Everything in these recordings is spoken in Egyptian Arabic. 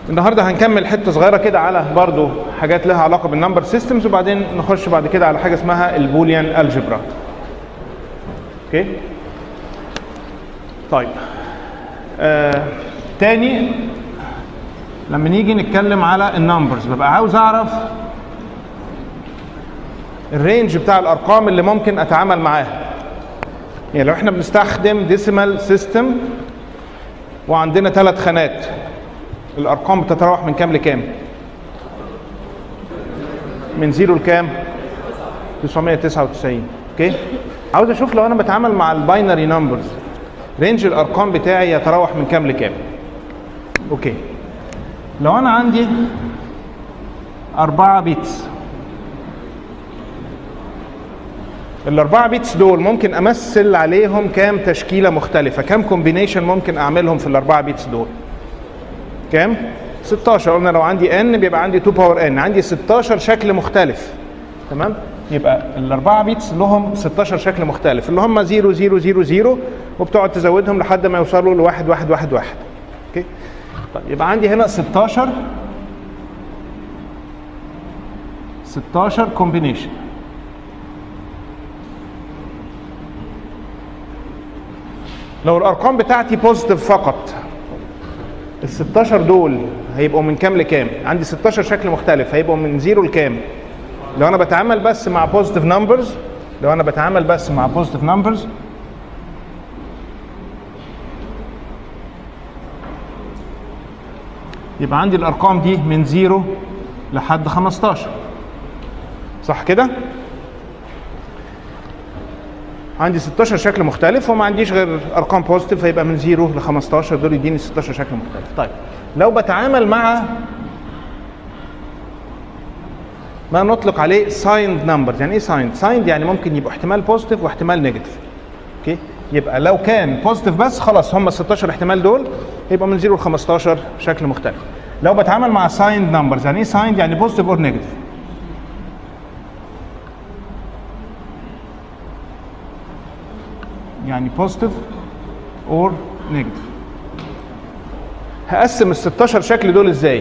النهارده هنكمل حته صغيره كده على برضو حاجات لها علاقه بالنمبر سيستمز وبعدين نخش بعد كده على حاجه اسمها البوليان الجبرا اوكي طيب آه تاني لما نيجي نتكلم على النمبرز ببقى عاوز اعرف الرينج بتاع الارقام اللي ممكن اتعامل معاها يعني لو احنا بنستخدم ديسيمال سيستم وعندنا ثلاث خانات الارقام بتتراوح من كام لكام من زيرو لكام 999 اوكي عاوز اشوف لو انا بتعامل مع الباينري نمبرز رينج الارقام بتاعي يتراوح من كام لكام اوكي لو انا عندي أربعة بيتس الأربعة بيتس دول ممكن أمثل عليهم كام تشكيلة مختلفة كام كومبينيشن ممكن أعملهم في الأربعة بيتس دول كام 16 قلنا لو عندي ان بيبقى عندي 2 باور ان عندي 16 شكل مختلف تمام يبقى الأربعة بيتس لهم 16 شكل مختلف اللي هم 0 0 0 0 وبتقعد تزودهم لحد ما يوصلوا لواحد واحد واحد واحد اوكي طيب يبقى عندي هنا 16 16 كومبينيشن لو الارقام بتاعتي بوزيتيف فقط ال 16 دول هيبقوا من كام لكام؟ عندي 16 شكل مختلف هيبقوا من زيرو لكام؟ لو انا بتعامل بس مع بوزيتيف نمبرز لو انا بتعامل بس مع بوزيتيف نمبرز يبقى عندي الارقام دي من زيرو لحد 15 صح كده؟ عندي 16 شكل مختلف وما عنديش غير ارقام بوزيتيف فيبقى من 0 ل 15 دول يديني 16 شكل مختلف طيب لو بتعامل مع ما نطلق عليه سايند نمبرز يعني ايه سايند سايند يعني ممكن يبقوا احتمال بوزيتيف واحتمال نيجاتيف اوكي يبقى لو كان بوزيتيف بس خلاص هم ال 16 احتمال دول يبقى من 0 ل 15 شكل مختلف لو بتعامل مع سايند نمبرز يعني ايه سايند يعني بوزيتيف اور نيجاتيف يعني بوزيتيف اور نيجاتيف هقسم ال 16 شكل دول ازاي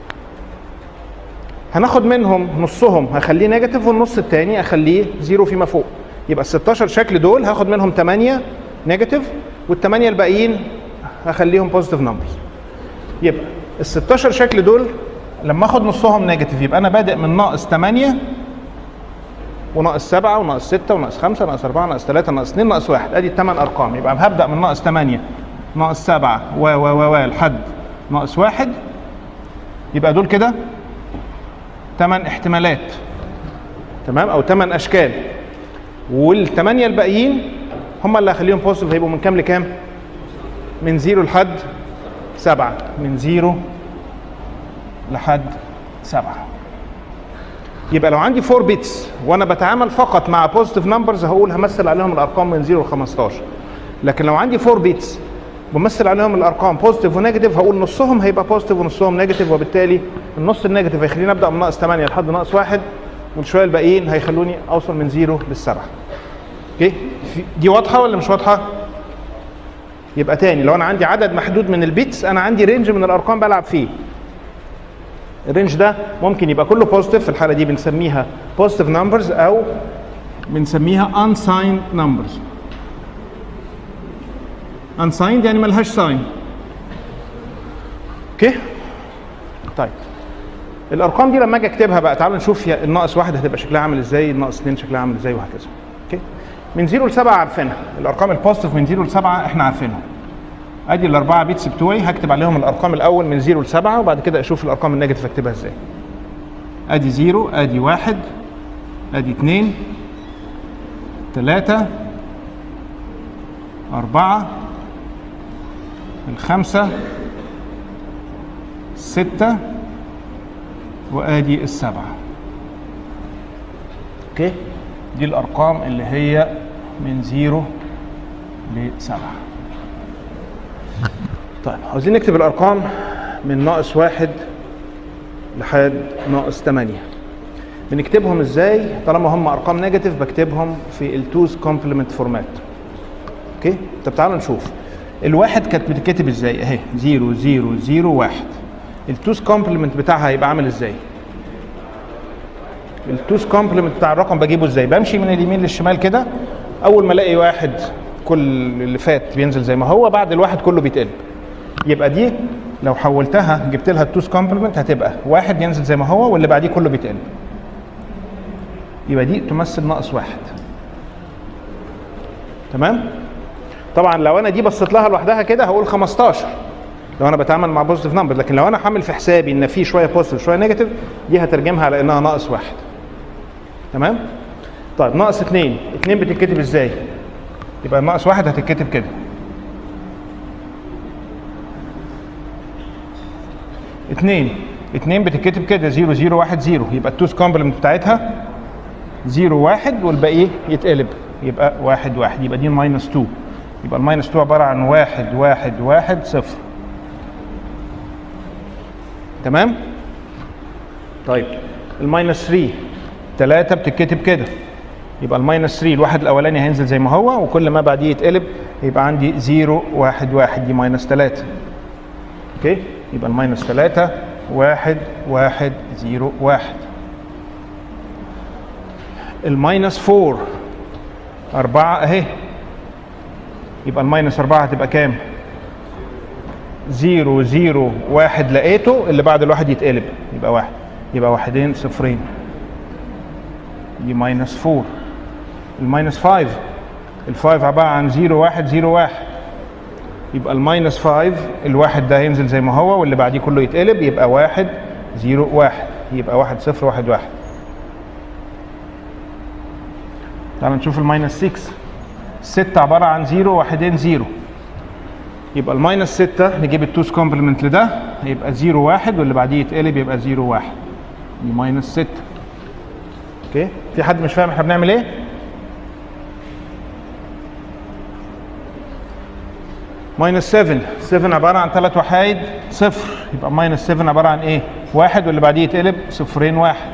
هناخد منهم نصهم هخليه نيجاتيف والنص الثاني اخليه زيرو فيما فوق يبقى ال 16 شكل دول هاخد منهم 8 نيجاتيف والثمانيه الباقيين هخليهم بوزيتيف نمبرز يبقى ال 16 شكل دول لما اخد نصهم نيجاتيف يبقى انا بادئ من ناقص 8 وناقص 7 وناقص 6 وناقص 5 ناقص 4 ناقص 3 ناقص 2 ناقص 1 ادي الثمان ارقام يبقى هبدا من ناقص 8 ناقص 7 و و و و لحد ناقص 1 يبقى دول كده 8 احتمالات تمام او 8 اشكال والثمانيه الباقيين هم اللي هخليهم بوزيتيف هيبقوا من كام لكام؟ من 0 لحد 7 من 0 لحد 7 يبقى لو عندي 4 بيتس وانا بتعامل فقط مع بوزيتيف نمبرز هقول همثل عليهم الارقام من 0 ل 15 لكن لو عندي 4 بيتس بمثل عليهم الارقام بوزيتيف ونيجاتيف هقول نصهم هيبقى بوزيتيف ونصهم نيجاتيف وبالتالي النص النيجاتيف هيخليني ابدا من ناقص 8 لحد ناقص 1 والشويه الباقيين هيخلوني اوصل من 0 للسبعه اوكي دي واضحه ولا مش واضحه يبقى تاني لو انا عندي عدد محدود من البيتس انا عندي رينج من الارقام بلعب فيه الرينج ده ممكن يبقى كله بوزيتيف في الحاله دي بنسميها بوزيتيف نمبرز او بنسميها unsigned numbers unsigned يعني ملهاش ساين اوكي طيب الارقام دي لما اجي اكتبها بقى تعالوا نشوف الناقص واحد هتبقى شكلها عامل ازاي الناقص اثنين شكلها عامل ازاي وهكذا اوكي من 0 ل 7 عارفينها الارقام البوزيتيف من 0 ل 7 احنا عارفينها ادي الاربعه بيتس بتوعي هكتب عليهم الارقام الاول من 0 ل 7 وبعد كده اشوف الارقام النيجاتيف اكتبها ازاي ادي 0 ادي 1 ادي 2 3 4 الخمسة ستة وادي السبعة اوكي دي الارقام اللي هي من زيرو لسبعة طيب عاوزين نكتب الارقام من ناقص واحد لحد ناقص 8 بنكتبهم ازاي طالما هم ارقام نيجاتيف بكتبهم في التوز كومبلمنت فورمات اوكي طب تعالوا نشوف الواحد كانت بتتكتب ازاي اهي 0 0 0 1 التوس كومبلمنت بتاعها هيبقى عامل ازاي التوس كومبلمنت بتاع الرقم بجيبه ازاي بمشي من اليمين للشمال كده اول ما الاقي واحد كل اللي فات بينزل زي ما هو بعد الواحد كله بيتقلب يبقى دي لو حولتها جبت لها التوس كومبلمنت هتبقى واحد ينزل زي ما هو واللي بعديه كله بيتقلب يبقى دي تمثل ناقص واحد تمام طبعا لو انا دي بصيت لها لوحدها كده هقول 15 لو انا بتعامل مع بوزيتيف نمبر لكن لو انا حامل في حسابي ان في شويه بوزيتيف شويه نيجاتيف دي هترجمها على انها ناقص واحد تمام طيب ناقص اتنين اتنين بتتكتب ازاي يبقى ناقص واحد هتتكتب كده اتنين اتنين بتتكتب كده زيرو زيرو واحد زيرو يبقى التوس كومبلمنت بتاعتها زيرو واحد والباقي يتقلب يبقى واحد واحد يبقى دي ماينس 2 يبقى الماينس 2 عباره عن واحد واحد واحد صفر تمام طيب الماينس 3 3 بتتكتب كده يبقى الماينس 3 الواحد الاولاني هينزل زي ما هو وكل ما بعديه يتقلب يبقى عندي 0 1 1 دي ماينس 3 اوكي يبقى الماينس 3 1 1 0 1 الماينس 4 4 اهي يبقى الماينس 4 هتبقى كام؟ 0 0 1 لقيته اللي بعد الواحد يتقلب يبقى واحد يبقى واحدين صفرين دي ماينس 4 الماينس 5 الفايف عبارة عن 0 1 0 1 يبقى الماينس 5 الواحد ده هينزل زي ما هو واللي بعديه كله يتقلب يبقى 1 0 1 يبقى 1 0 1 1 تعالوا نشوف الماينس 6 6 عبارة عن 0 واحدين 0 يبقى الماينس 6 نجيب التوس كومبلمنت لده يبقى 0 1 واللي بعديه يتقلب يبقى 0 1 دي ماينس 6 اوكي في حد مش فاهم احنا بنعمل ايه؟ ماينس 7 7 عبارة عن ثلاث وحايد صفر يبقى ماينس 7 عبارة عن ايه؟ واحد واللي بعديه يتقلب صفرين واحد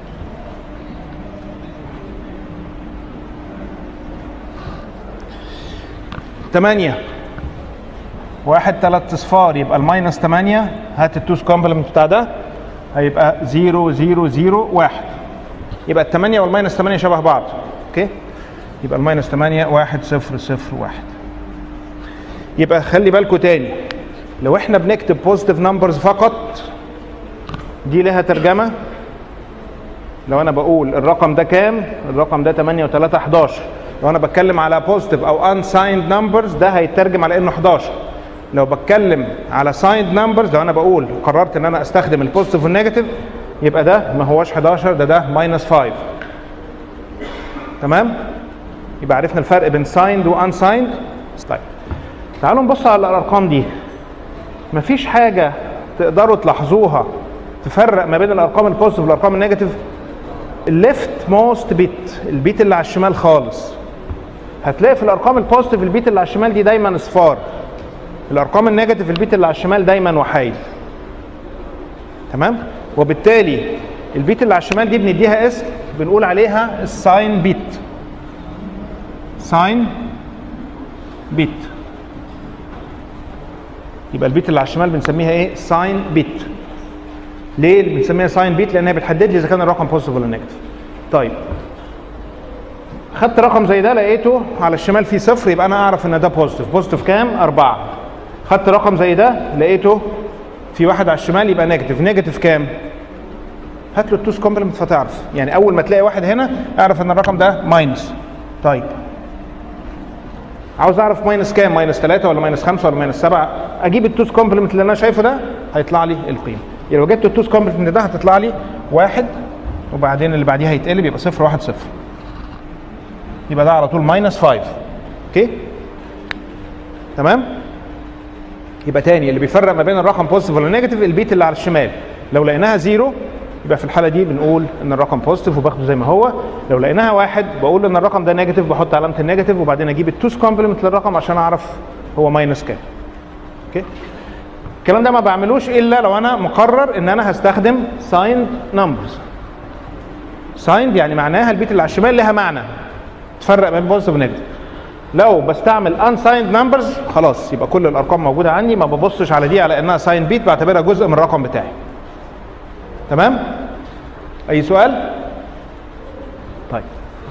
تمانية واحد تلات اصفار يبقى الماينس تمانية هات التوس كومبلمنت بتاع ده هيبقى زيرو زيرو زيرو واحد يبقى التمانية والماينس تمانية شبه بعض اوكي يبقى الماينس تمانية واحد صفر صفر واحد يبقى خلي بالكوا تاني لو احنا بنكتب بوزيتيف نمبرز فقط دي لها ترجمة لو انا بقول الرقم ده كام الرقم ده 8 و3 11 لو انا بتكلم على بوزيتيف او unsigned نمبرز ده هيترجم على انه 11 لو بتكلم على signed نمبرز لو انا بقول قررت ان انا استخدم البوزيتيف والنيجاتيف يبقى ده ما هوش 11 ده ده ماينس 5 تمام يبقى عرفنا الفرق بين signed و unsigned طيب تعالوا نبص على الارقام دي مفيش حاجه تقدروا تلاحظوها تفرق ما بين الارقام البوزيتيف والارقام النيجاتيف الليفت موست بيت البيت اللي على الشمال خالص هتلاقي في الارقام البوزيتيف البيت اللي على الشمال دي دايما اصفار الارقام النيجاتيف البيت اللي على الشمال دايما وحايد تمام وبالتالي البيت اللي على الشمال دي بنديها اسم بنقول عليها الساين بيت ساين بيت يبقى البيت اللي على الشمال بنسميها ايه ساين بيت ليه بنسميها ساين بيت لانها بتحدد لي اذا كان الرقم بوزيتيف ولا نيجاتيف طيب خدت رقم زي ده لقيته على الشمال فيه صفر يبقى انا اعرف ان ده بوزيتيف بوزيتيف كام أربعة خدت رقم زي ده لقيته في واحد على الشمال يبقى نيجاتيف نيجاتيف كام هات له التوس كومبلمنت فتعرف يعني اول ما تلاقي واحد هنا اعرف ان الرقم ده ماينس طيب عاوز اعرف ماينس كام ماينس 3 ولا ماينس 5 ولا ماينس 7 اجيب التوس كومبلمنت اللي انا شايفه ده هيطلع لي القيمه يعني لو جبت التوس كومبلمنت ده هتطلع لي واحد وبعدين اللي بعديها هيتقلب يبقى صفر واحد صفر يبقى ده على طول ماينس 5 اوكي تمام يبقى تاني اللي بيفرق ما بين الرقم بوزيتيف ولا نيجاتيف البيت اللي على الشمال لو لقيناها زيرو يبقى في الحاله دي بنقول ان الرقم بوزيتيف وباخده زي ما هو لو لقيناها واحد بقول ان الرقم ده نيجاتيف بحط علامه النيجاتيف وبعدين اجيب التوس كومبلمنت للرقم عشان اعرف هو ماينس كام اوكي الكلام ده ما بعملوش الا لو انا مقرر ان انا هستخدم سايند نمبرز سايند يعني معناها البيت اللي على الشمال لها معنى تفرق بين بوزيتيف ونيجاتيف لو بستعمل unsigned numbers خلاص يبقى كل الارقام موجوده عندي ما ببصش على دي على انها ساين بيت بعتبرها جزء من الرقم بتاعي تمام اي سؤال طيب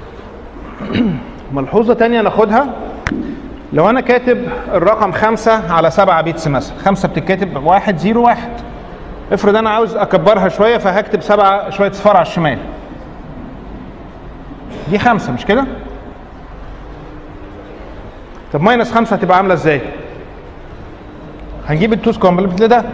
ملحوظه تانية ناخدها لو انا كاتب الرقم خمسة على سبعة بيتس مثلا خمسة بتتكتب واحد زيرو واحد افرض انا عاوز اكبرها شويه فهكتب سبعة شويه صفار على الشمال دي خمسة مش كده طب ماينس خمسة هتبقى عاملة ازاي هنجيب التوز كومبلمنت لده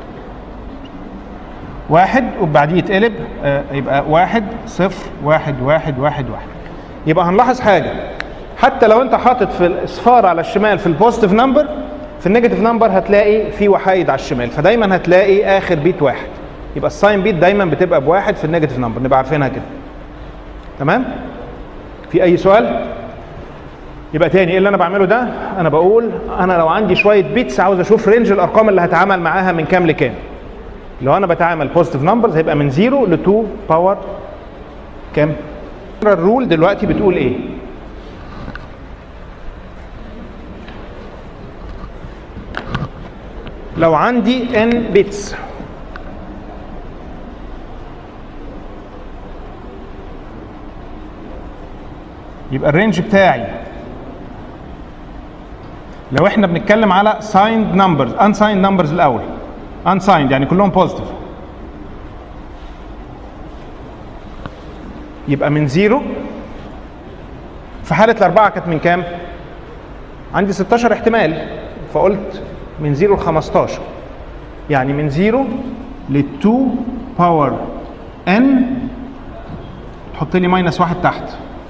واحد وبعديه يتقلب آه، يبقى واحد صفر واحد واحد واحد واحد يبقى هنلاحظ حاجة حتى لو انت حاطط في الاصفار على الشمال في البوزيتيف نمبر في النيجاتيف نمبر هتلاقي في وحايد على الشمال فدايما هتلاقي اخر بيت واحد يبقى الساين بيت دايما بتبقى بواحد في النيجاتيف نمبر نبقى عارفينها كده تمام في اي سؤال يبقى تاني ايه اللي انا بعمله ده انا بقول انا لو عندي شويه بيتس عاوز اشوف رينج الارقام اللي هتعامل معاها من كام لكام لو انا بتعامل بوزيتيف نمبرز هيبقى من 0 ل 2 باور كام الرول دلوقتي بتقول ايه لو عندي n بيتس يبقى الرينج بتاعي لو احنا بنتكلم على signed numbers unsigned numbers الاول unsigned يعني كلهم بوزيتيف يبقى من زيرو في حالة الأربعة كانت من كام؟ عندي 16 احتمال فقلت من زيرو ل 15 يعني من زيرو ل 2 باور ان تحط لي ماينس واحد تحت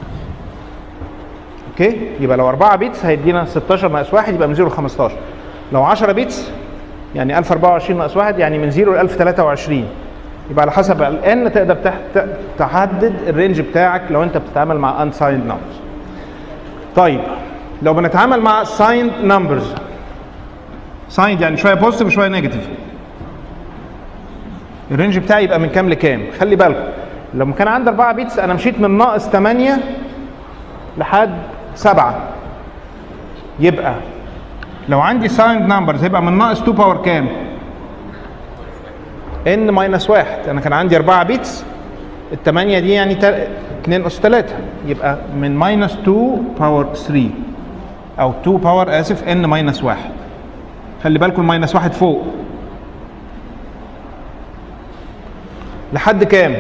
اوكي يبقى لو 4 بيتس هيدينا 16 ناقص 1 يبقى من 0 ل 15 لو 10 بيتس يعني 1024 ناقص 1 يعني من 0 ل 1023 يبقى على حسب الان تقدر تحت تحدد الرينج بتاعك لو انت بتتعامل مع unsigned numbers طيب لو بنتعامل مع signed numbers signed يعني شويه بوزيتيف وشويه نيجاتيف الرينج بتاعي يبقى من كام لكام خلي بالكم لما كان عندي 4 بيتس انا مشيت من ناقص 8 لحد 7 يبقى لو عندي signed numbers هيبقى من ناقص 2 باور كام ان ماينس 1 انا كان عندي 4 بيتس الثمانية دي يعني 2 اس 3 يبقى من ماينس 2 باور 3 او 2 باور اسف ان ماينس 1 خلي بالكم الماينس 1 فوق لحد كام؟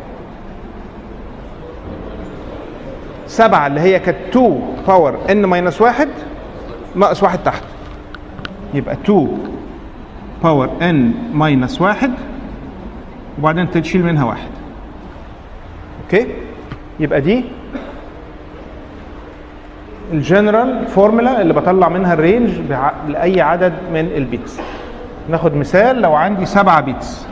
سبعة اللي هي كانت 2 باور ان ماينس 1 ناقص 1 تحت يبقى 2 باور ان ماينس 1 وبعدين تشيل منها واحد اوكي يبقى دي الجنرال فورمولا اللي بطلع منها الرينج بع... لاي عدد من البيتس ناخد مثال لو عندي 7 بيتس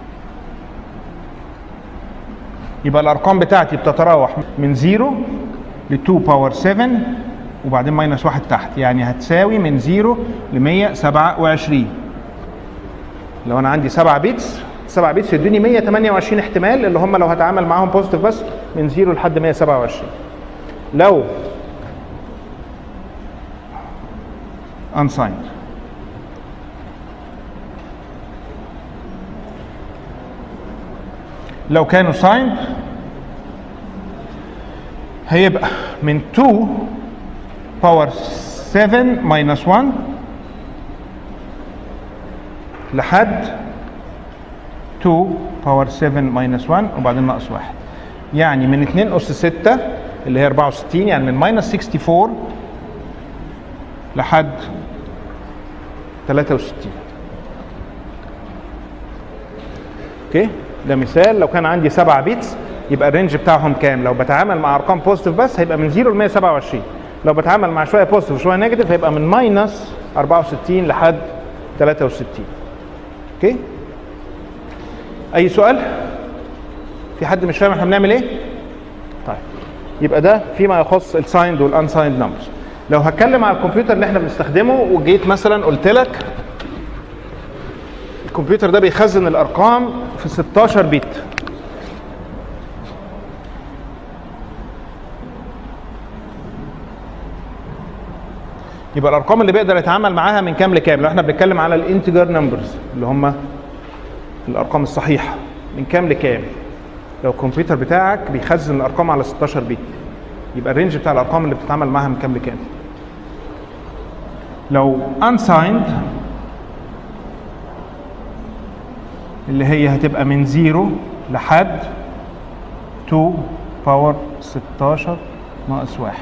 يبقى الارقام بتاعتي بتتراوح من 0 ل 2 باور 7 وبعدين ماينس 1 تحت يعني هتساوي من 0 ل 127 لو انا عندي 7 بيتس 7 بيتس يدوني 128 احتمال اللي هم لو هتعامل معاهم بوزيتيف بس من 0 لحد 127 لو unsigned لو كانوا signed هيبقى من 2 باور 7 ماينس 1 لحد 2 باور 7 ماينس 1 وبعدين ناقص 1 يعني من 2 اس 6 اللي هي 64 يعني من ماينس 64 لحد 63 اوكي ده مثال لو كان عندي 7 بيتس يبقى الرينج بتاعهم كام لو بتعامل مع ارقام بوزيتيف بس هيبقى من 0 ل 127 لو بتعامل مع شويه بوزيتيف وشويه نيجاتيف هيبقى من ماينس 64 لحد 63 اوكي اي سؤال في حد مش فاهم احنا بنعمل ايه طيب يبقى ده فيما يخص السايند والانسايند نمبرز لو هتكلم على الكمبيوتر اللي احنا بنستخدمه وجيت مثلا قلت لك الكمبيوتر ده بيخزن الارقام في 16 بيت يبقى الارقام اللي بيقدر يتعامل معاها من كام لكام لو احنا بنتكلم على الانتجر نمبرز اللي هم الارقام الصحيحه من كام لكام لو الكمبيوتر بتاعك بيخزن الارقام على 16 بت يبقى الرينج بتاع الارقام اللي بتتعامل معاها من كام لكام لو unsigned اللي هي هتبقى من 0 لحد 2 باور 16 ناقص 1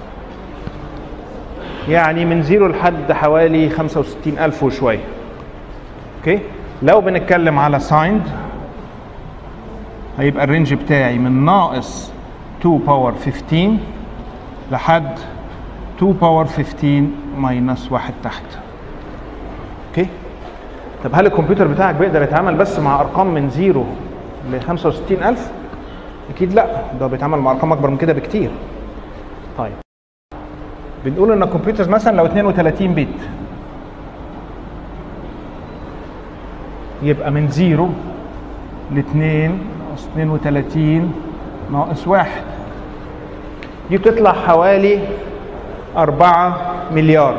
يعني من 0 لحد حوالي 65000 وشويه اوكي لو بنتكلم على signed هيبقى الرينج بتاعي من ناقص 2 باور 15 لحد 2 باور 15 ماينس 1 تحت اوكي طب هل الكمبيوتر بتاعك بيقدر يتعامل بس مع ارقام من 0 ل 65000 اكيد لا ده بيتعامل مع ارقام اكبر من كده بكتير طيب بنقول ان الكمبيوتر مثلا لو 32 بت يبقى من 0 ل 2 ناقص 32 ناقص 1 دي بتطلع حوالي 4 مليار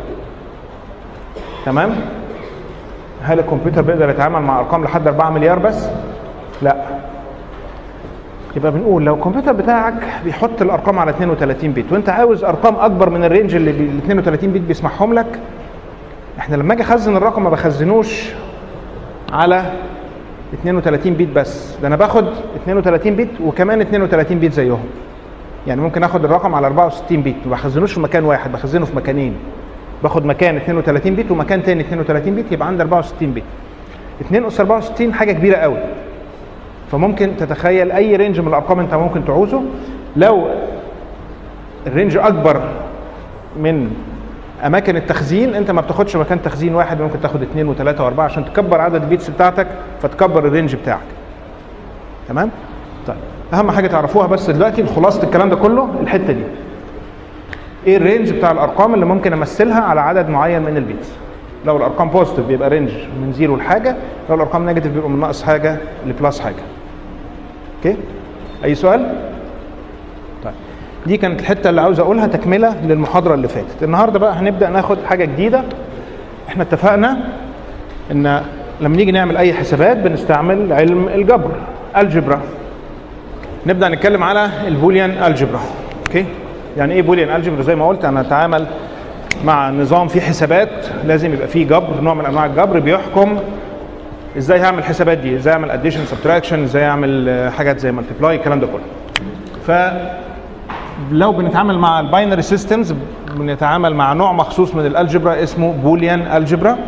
تمام هل الكمبيوتر بيقدر يتعامل مع ارقام لحد 4 مليار بس لا يبقى بنقول لو الكمبيوتر بتاعك بيحط الارقام على 32 بت وانت عاوز ارقام اكبر من الرينج اللي ال 32 بت بيسمحهم لك احنا لما اجي اخزن الرقم ما بخزنوش على 32 بت بس ده انا باخد 32 بت وكمان 32 بت زيهم يعني ممكن اخد الرقم على 64 بت ما بخزنوش في مكان واحد بخزنه في مكانين باخد مكان 32 بت ومكان تاني 32 بت يبقى عندي 64 بت 2 اس 64 حاجه كبيره قوي فممكن تتخيل اي رينج من الارقام انت ممكن تعوزه لو الرينج اكبر من اماكن التخزين انت ما بتاخدش مكان تخزين واحد ممكن تاخد اثنين وثلاثه واربعه عشان تكبر عدد البيتس بتاعتك فتكبر الرينج بتاعك تمام طيب اهم حاجه تعرفوها بس دلوقتي خلاصه الكلام ده كله الحته دي ايه الرينج بتاع الارقام اللي ممكن امثلها على عدد معين من البيتس لو الارقام بوزيتيف بيبقى رينج من زيرو لحاجه لو الارقام نيجاتيف بيبقى من ناقص حاجه لبلس حاجه اوكي اي سؤال طيب دي كانت الحته اللي عاوز اقولها تكمله للمحاضره اللي فاتت النهارده بقى هنبدا ناخد حاجه جديده احنا اتفقنا ان لما نيجي نعمل اي حسابات بنستعمل علم الجبر الجبرا نبدا نتكلم على البوليان الجبرا اوكي يعني ايه بوليان الجبرا زي ما قلت انا اتعامل مع نظام فيه حسابات لازم يبقى فيه جبر نوع من انواع الجبر بيحكم ازاي هعمل الحسابات دي ازاي اعمل اديشن سبتراكشن ازاي اعمل حاجات زي مالتيبلاي الكلام ده كله ف لو بنتعامل مع الباينري سيستمز بنتعامل مع نوع مخصوص من الالجبرا اسمه بوليان الجبرا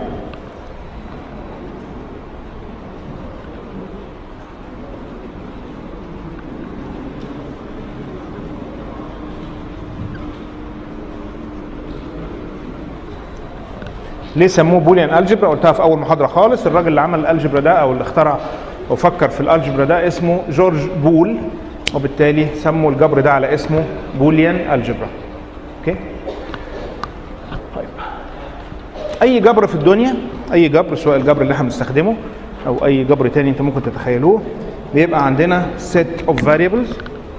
ليه سموه بوليان الجبرا قلتها في اول محاضره خالص الراجل اللي عمل الالجبرا ده او اللي اخترع وفكر في الالجبرا ده اسمه جورج بول وبالتالي سموا الجبر ده على اسمه بوليان الجبرا اوكي طيب اي جبر في الدنيا اي جبر سواء الجبر اللي احنا بنستخدمه او اي جبر تاني انت ممكن تتخيلوه بيبقى عندنا set of variables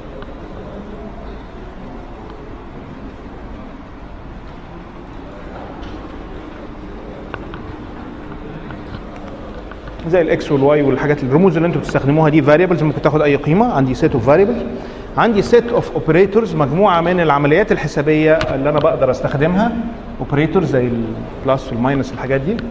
زي الاكس والواي والحاجات الرموز اللي انتم بتستخدموها دي فاريبلز ممكن تاخد اي قيمه عندي سيت اوف فاريبلز عندي سيت اوف اوبريتورز مجموعه من العمليات الحسابيه اللي انا بقدر استخدمها اوبريتورز زي البلس والماينس الحاجات دي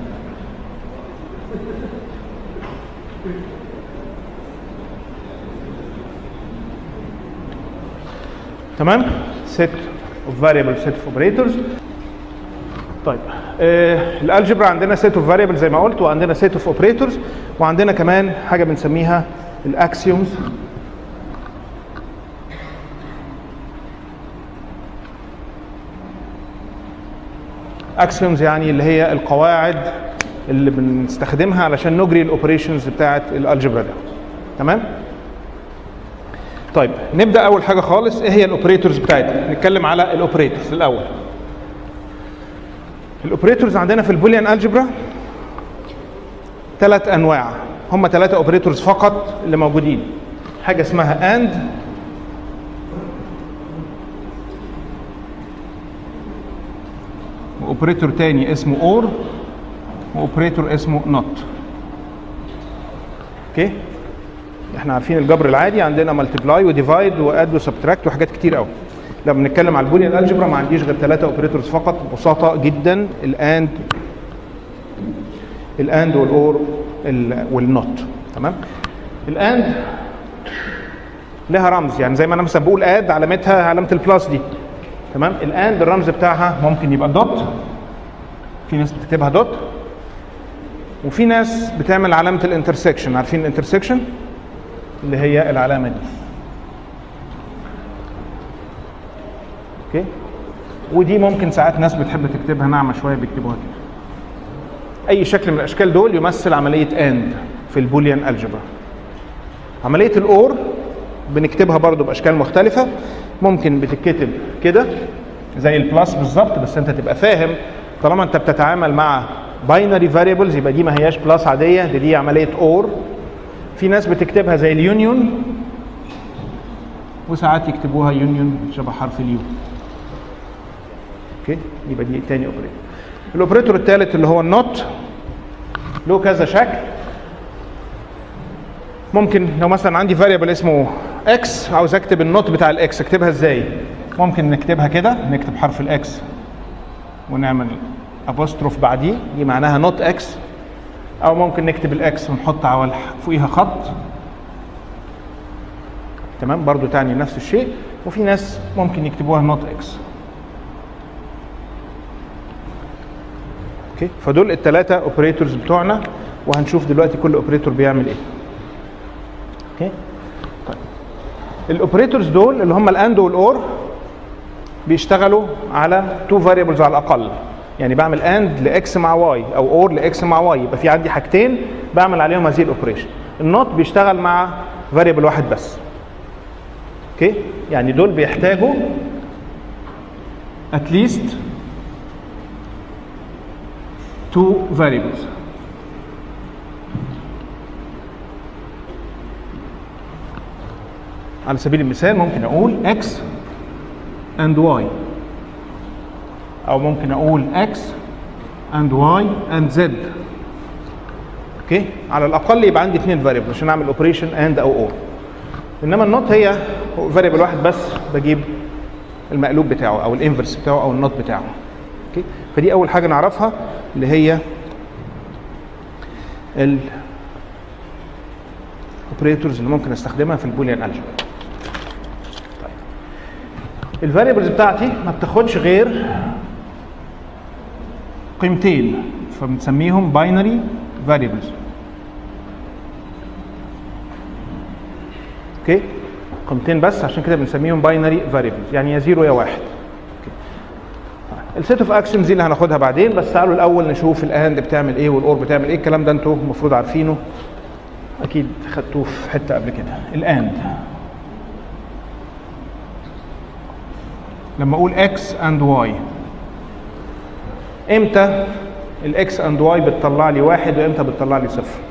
تمام سيت اوف فاريبل سيت اوف اوبريتورز طيب آه الالجبرا عندنا سيت اوف فاريبل زي ما قلت وعندنا سيت اوف اوبريتورز وعندنا كمان حاجه بنسميها الاكسيومز اكسيومز يعني اللي هي القواعد اللي بنستخدمها علشان نجري الاوبريشنز بتاعه الالجبرا ده تمام طيب نبدا اول حاجه خالص ايه هي الاوبريتورز بتاعتنا نتكلم على الاوبريتورز الاول الاوبريتورز عندنا في البوليان الجبرا ثلاث انواع هم ثلاثه اوبريتورز فقط اللي موجودين حاجه اسمها اند واوبريتور تاني اسمه اور واوبريتور اسمه نوت اوكي احنا عارفين الجبر العادي عندنا مالتيبلاي وديفايد واد وسبتراكت وحاجات كتير قوي لما بنتكلم على البوليان الجبرا ما عنديش غير ثلاثه اوبريتورز فقط بساطه جدا الاند الاند والاور ال- والنوت تمام الاند لها رمز يعني زي ما انا مثلا بقول اد علامتها علامه البلس دي تمام الاند الرمز بتاعها ممكن يبقى دوت في ناس بتكتبها دوت وفي ناس بتعمل علامه الانترسكشن عارفين الانترسكشن اللي هي العلامه دي اوكي ودي ممكن ساعات ناس بتحب تكتبها ناعمه شويه بيكتبوها كده اي شكل من الاشكال دول يمثل عمليه اند في البوليان الجبرا عمليه الاور بنكتبها برضو باشكال مختلفه ممكن بتتكتب كده زي البلس بالظبط بس انت تبقى فاهم طالما انت بتتعامل مع باينري فاريبلز يبقى دي ما هياش بلس عاديه دي دي عمليه اور في ناس بتكتبها زي اليونيون وساعات يكتبوها يونيون شبه حرف اليو اوكي يبقى دي تاني اوبريتور الاوبريتور الثالث اللي هو النوت له كذا شكل ممكن لو مثلا عندي فاريبل اسمه اكس عاوز اكتب النوت بتاع الاكس اكتبها ازاي ممكن نكتبها كده نكتب حرف الاكس ونعمل ابوستروف بعديه دي معناها نوت اكس او ممكن نكتب الاكس ونحط على فوقيها خط تمام برضو تعني نفس الشيء وفي ناس ممكن يكتبوها نوت اكس اوكي فدول الثلاثه اوبريتورز بتوعنا وهنشوف دلوقتي كل اوبريتور بيعمل ايه اوكي طيب الاوبريتورز دول اللي هم الاند والاور بيشتغلوا على تو فاريبلز على الاقل يعني بعمل اند لاكس مع واي او اور لاكس مع واي يبقى في عندي حاجتين بعمل عليهم هذه الاوبريشن النوت بيشتغل مع فاريبل واحد بس اوكي يعني دول بيحتاجوا at least two variables على سبيل المثال ممكن اقول x and y او ممكن اقول x and y and z اوكي على الاقل يبقى عندي اثنين فاريبل عشان اعمل اوبريشن اند او اور انما النوت هي فاريبل واحد بس بجيب المقلوب بتاعه او الانفرس بتاعه او النوت بتاعه اوكي فدي اول حاجه نعرفها اللي هي ال operators اللي ممكن استخدمها في البوليان الجبر طيب الفاريبلز بتاعتي ما بتاخدش غير قيمتين فبنسميهم باينري فاريبلز اوكي قيمتين بس عشان كده بنسميهم باينري فاريبلز يعني يا زيرو يا واحد السيت اوف اكشنز دي اللي هناخدها بعدين بس تعالوا الاول نشوف الاند بتعمل ايه والاور بتعمل ايه الكلام ده انتوا المفروض عارفينه اكيد خدتوه في حته قبل كده الاند لما اقول اكس اند واي امتى الاكس اند واي بتطلع لي واحد وامتى بتطلع لي صفر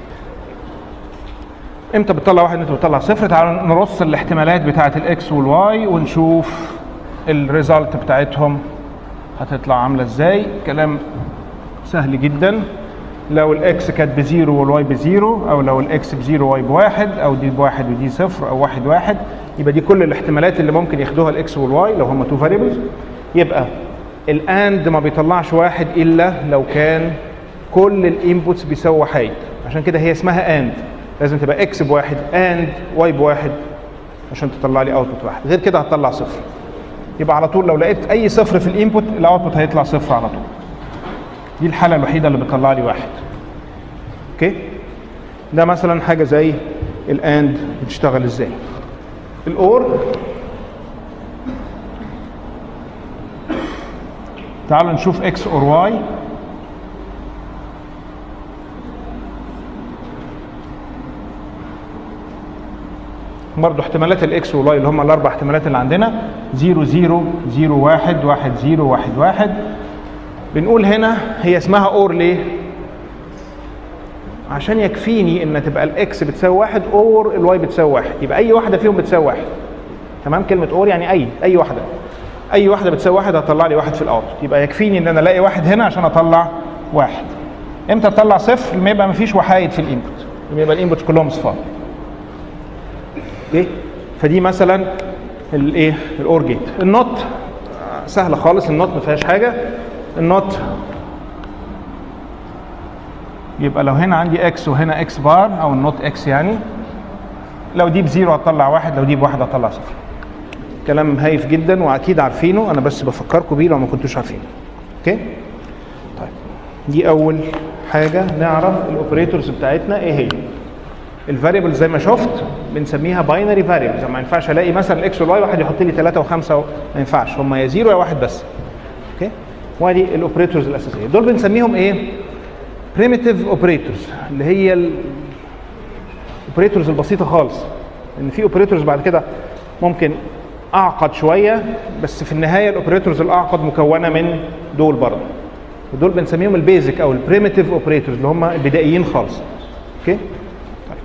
امتى بتطلع واحد امتى بتطلع صفر تعالوا نرص الاحتمالات بتاعه الاكس والواي ونشوف الريزلت بتاعتهم هتطلع عامله ازاي كلام سهل جدا لو الاكس كانت بزيرو والواي بزيرو او لو الاكس بزيرو واي بواحد او دي بواحد ودي صفر او واحد واحد يبقى دي كل الاحتمالات اللي ممكن ياخدوها الاكس والواي لو هم تو فاريبلز يبقى الاند ما بيطلعش واحد الا لو كان كل الانبوتس بيساوي واحد عشان كده هي اسمها اند لازم تبقى اكس بواحد اند واي بواحد عشان تطلع لي اوتبوت واحد غير كده هتطلع صفر يبقى على طول لو لقيت اي صفر في الانبوت الاوتبوت هيطلع صفر على طول دي الحاله الوحيده اللي بتطلع لي واحد اوكي ده مثلا حاجه زي الاند بتشتغل ازاي الاور تعالوا نشوف اكس اور واي برضه احتمالات الاكس والواي اللي هم الاربع احتمالات اللي عندنا 0 0 0 1 1 0 1 1 بنقول هنا هي اسمها اور ليه؟ عشان يكفيني ان تبقى الاكس بتساوي واحد اور الواي بتساوي واحد يبقى اي واحده فيهم بتساوي واحد تمام كلمه اور يعني اي اي واحده اي واحده بتساوي واحد هتطلع لي واحد في الاوت يبقى يكفيني ان انا الاقي واحد هنا عشان اطلع واحد امتى اطلع صفر لما يبقى مفيش وحايد في الانبوت لما يبقى الانبوت كلهم صفار اوكي فدي مثلا الايه الاور جيت النوت سهله خالص النوت ما فيهاش حاجه النوت يبقى لو هنا عندي اكس وهنا اكس بار او النوت اكس يعني لو دي بزيرو هتطلع واحد لو دي بواحد هتطلع صفر كلام هايف جدا واكيد عارفينه انا بس بفكركم بيه لو ما كنتوش عارفينه اوكي طيب دي اول حاجه نعرف الاوبريتورز بتاعتنا ايه هي الفاريبل زي ما شفت بنسميها باينري فاريبلز ما ينفعش الاقي مثلا الاكس والواي واحد يحط لي ثلاثه وخمسه و... ما ينفعش هم يا زيرو يا واحد بس اوكي وادي الاوبريتورز الاساسيه دول بنسميهم ايه بريميتيف اوبريتورز اللي هي الاوبريتورز البسيطه خالص ان في اوبريتورز بعد كده ممكن اعقد شويه بس في النهايه الاوبريتورز الاعقد مكونه من دول برضه ودول بنسميهم البيزك او البريميتيف اوبريتورز اللي هم البدائيين خالص اوكي طيب.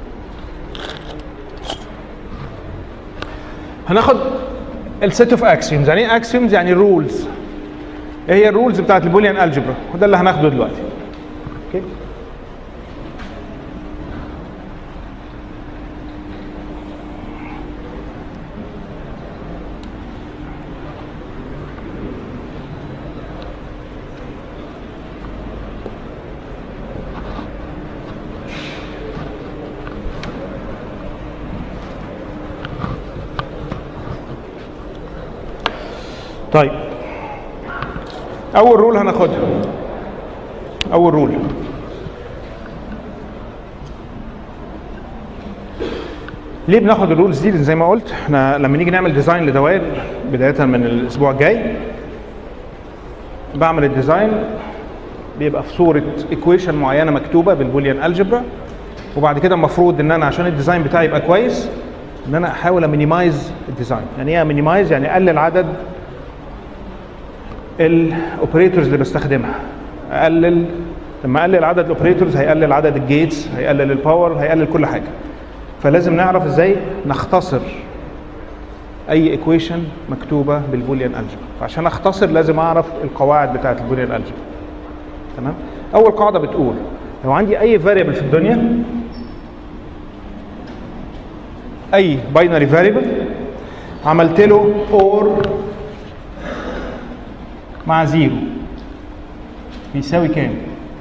هناخد السيت اوف اكسيومز يعني ايه اكسيومز يعني الرولز ايه هي الرولز بتاعت البوليان الجبرا وده اللي هناخده دلوقتي اوكي طيب اول رول هناخدها اول رول ليه بناخد الرولز دي زي ما قلت احنا لما نيجي نعمل ديزاين لدوائر بدايه من الاسبوع الجاي بعمل الديزاين بيبقى في صوره ايكويشن معينه مكتوبه بالبوليان الجبرا وبعد كده المفروض ان انا عشان الديزاين بتاعي يبقى كويس ان انا احاول امينيمايز الديزاين يعني ايه امينيمايز يعني اقلل عدد الاوبريتورز اللي بستخدمها اقلل لما اقلل عدد الاوبريتورز هيقلل عدد الجيتس هيقلل الباور هيقلل كل حاجه فلازم نعرف ازاي نختصر اي ايكويشن مكتوبه بالبوليان الجبر فعشان اختصر لازم اعرف القواعد بتاعه البوليان الجبر تمام اول قاعده بتقول لو عندي اي فاريبل في الدنيا اي باينري فاريبل عملت له اور مع زيرو بيساوي كام؟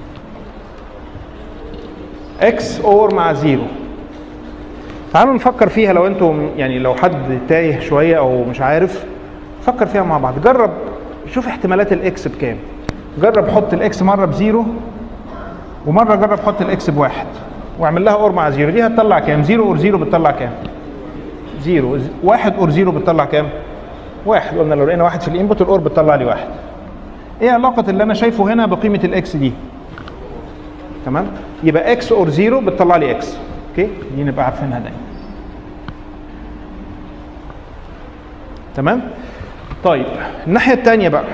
اكس اور مع زيرو تعالوا نفكر فيها لو انتم يعني لو حد تايه شويه او مش عارف فكر فيها مع بعض جرب شوف احتمالات الاكس بكام جرب حط الاكس مره بزيرو ومره جرب حط الاكس بواحد واعمل لها اور مع زيرو دي هتطلع كام؟ زيرو اور زيرو بتطلع كام؟ زيرو واحد اور زيرو بتطلع كام؟ واحد قلنا لو لقينا واحد في الانبوت الاور بتطلع لي واحد ايه علاقه اللي انا شايفه هنا بقيمه الاكس دي تمام يبقى اكس اور زيرو بتطلع لي اكس اوكي دي نبقى عارفينها دايما تمام طيب الناحيه الثانيه بقى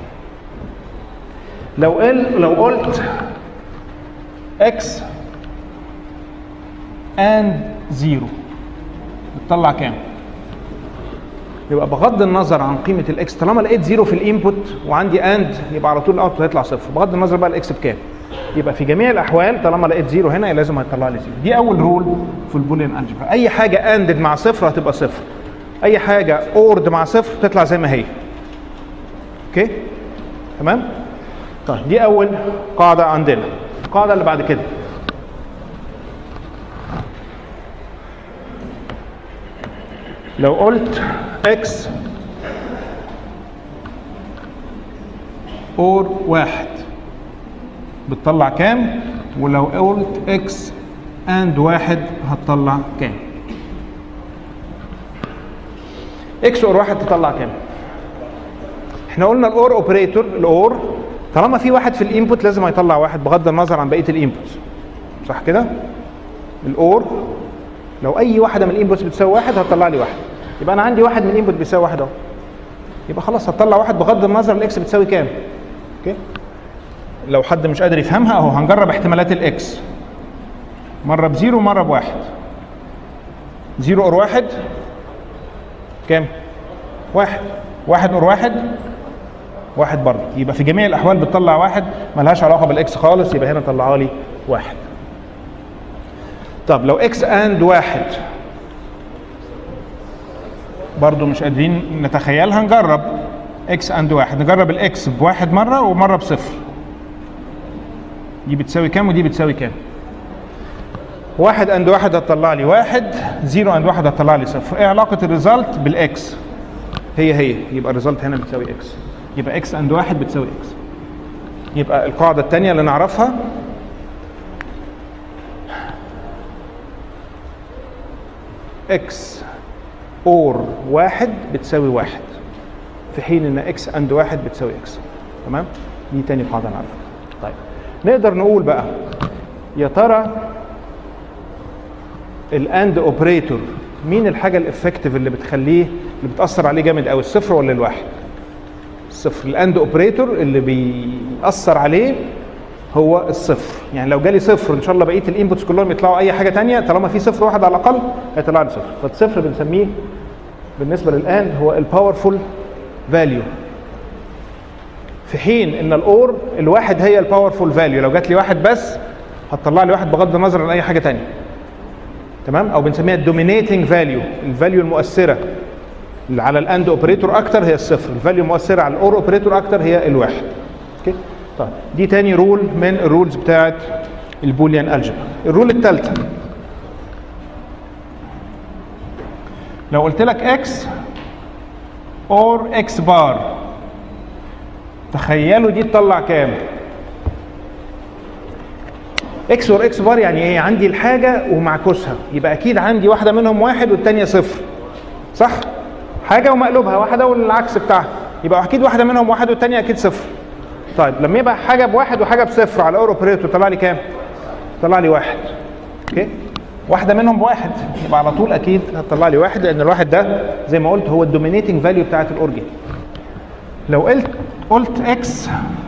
لو قل لو قلت اكس اند زيرو بتطلع كام يبقى بغض النظر عن قيمه الاكس طالما لقيت زيرو في الانبوت وعندي اند يبقى على طول الاوتبوت هيطلع صفر بغض النظر بقى الاكس بكام يبقى في جميع الاحوال طالما لقيت زيرو هنا لازم هيطلع لي زيرو دي اول رول في البوليان الجبرا اي حاجه اندد مع صفر هتبقى صفر اي حاجه اورد مع صفر تطلع زي ما هي اوكي تمام طيب دي اول قاعده عندنا القاعده اللي بعد كده لو قلت اكس اور واحد بتطلع كام ولو قلت اكس اند واحد هتطلع كام اكس اور واحد تطلع كام احنا قلنا الاور اوبريتور الاور طالما في واحد في الانبوت لازم هيطلع واحد بغض النظر عن بقيه الانبوت صح كده الاور لو اي واحده من الانبوتس بتساوي واحد هتطلع لي واحد يبقى انا عندي واحد من الانبوت بيساوي واحد اهو يبقى خلاص هتطلع واحد بغض النظر الاكس بتساوي كام اوكي لو حد مش قادر يفهمها اهو هنجرب احتمالات الاكس مره بزيرو مره بواحد زيرو اور واحد كام واحد واحد اور واحد واحد برضه يبقى في جميع الاحوال بتطلع واحد ملهاش علاقه بالاكس خالص يبقى هنا طلعها لي واحد طب لو اكس اند واحد برضه مش قادرين نتخيلها نجرب اكس اند واحد نجرب الاكس بواحد مره ومره بصفر دي بتساوي كام ودي بتساوي كام واحد اند واحد هتطلع لي واحد زيرو اند واحد هتطلع لي صفر ايه علاقه الريزلت بالاكس هي هي يبقى الريزلت هنا بتساوي اكس يبقى اكس اند واحد بتساوي اكس يبقى القاعده الثانيه اللي نعرفها اكس اور واحد بتساوي واحد في حين ان اكس اند واحد بتساوي اكس تمام دي تاني قاعده نعرفها طيب نقدر نقول بقى يا ترى الاند اوبريتور مين الحاجه الافكتيف اللي بتخليه اللي بتاثر عليه جامد قوي الصفر ولا الواحد الصفر الاند اوبريتور اللي بيأثر عليه هو الصفر يعني لو جالي صفر ان شاء الله بقيه الانبوتس كلهم يطلعوا اي حاجه تانية طالما في صفر واحد على الاقل هيطلع لي صفر فالصفر بنسميه بالنسبه للاند هو الباورفول فاليو في حين ان الاور الواحد هي الباورفول فاليو لو جات لي واحد بس هتطلع لي واحد بغض النظر عن اي حاجه تانية تمام او بنسميها الدومينيتنج فاليو الفاليو المؤثره اللي على الاند اوبريتور اكتر هي الصفر الفاليو المؤثره على الاور اوبريتور اكتر هي الواحد اوكي طيب دي تاني رول من الرولز بتاعت البوليان الجبر الرول الثالثه لو قلت لك اكس اور اكس بار تخيلوا دي تطلع كام اكس اور اكس بار يعني ايه عندي الحاجه ومعكوسها يبقى اكيد عندي واحده منهم واحد والثانيه صفر صح حاجه ومقلوبها واحده والعكس بتاعها يبقى اكيد واحده منهم واحد والثانيه اكيد صفر طيب لما يبقى حاجه بواحد وحاجه بصفر على الاور اوبريتور طلع لي كام طلع لي واحد اوكي واحده منهم بواحد يبقى على طول اكيد هتطلع لي واحد لان الواحد ده زي ما قلت هو الدومينيتنج فاليو بتاعت الاورجن لو قلت قلت اكس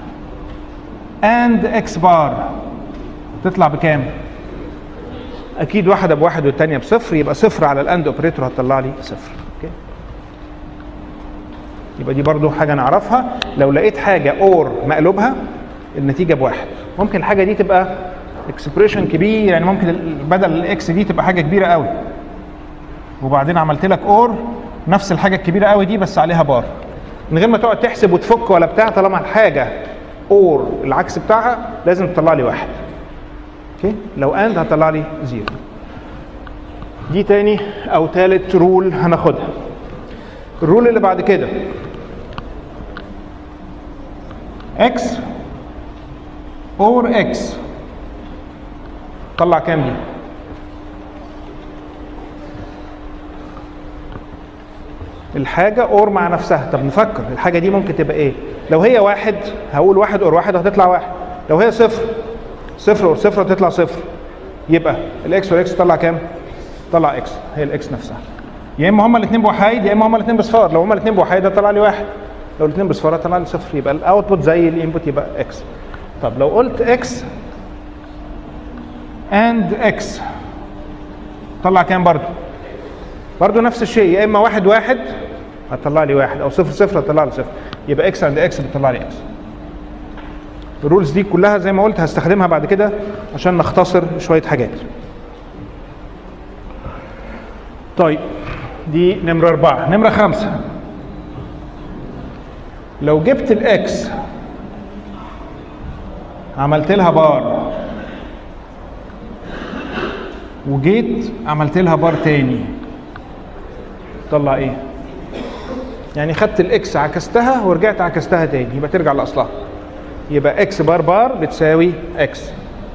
اند اكس بار تطلع بكام اكيد واحده بواحد والثانيه بصفر يبقى صفر على الاند اوبريتور هتطلع لي صفر اوكي يبقى دي برضو حاجه نعرفها لو لقيت حاجه اور مقلوبها النتيجه بواحد ممكن الحاجه دي تبقى اكسبريشن كبير يعني ممكن بدل الاكس دي تبقى حاجه كبيره قوي وبعدين عملت لك اور نفس الحاجه الكبيره قوي دي بس عليها بار من غير ما تقعد تحسب وتفك ولا بتاع طالما الحاجه اور العكس بتاعها لازم تطلع لي واحد اوكي لو اند هتطلع لي زيرو دي تاني او تالت رول هناخدها الرول اللي بعد كده اكس اور اكس طلع كام دي الحاجة اور مع نفسها طب نفكر الحاجة دي ممكن تبقى ايه لو هي واحد هقول واحد اور واحد هتطلع واحد لو هي صفر صفر اور صفر هتطلع صفر يبقى الاكس والاكس تطلع كام طلع اكس هي الاكس نفسها يا اما هما الاثنين بوحايد يا اما هما الاثنين بصفار لو هما الاثنين بوحايد هتطلع لي واحد لو الاثنين بصفار هتطلع لي صفر يبقى الاوتبوت زي الانبوت يبقى اكس طب لو قلت اكس اند اكس طلع كام برضو برضو نفس الشيء يا اما واحد واحد هتطلع لي واحد او صفر صفر هتطلع لي صفر يبقى اكس اند اكس بتطلع لي اكس الرولز دي كلها زي ما قلت هستخدمها بعد كده عشان نختصر شويه حاجات طيب دي نمرة أربعة نمرة خمسة لو جبت الإكس عملت لها بار وجيت عملت لها بار تاني طلع ايه يعني خدت الاكس عكستها ورجعت عكستها تاني يبقى ترجع لاصلها يبقى اكس بار بار بتساوي اكس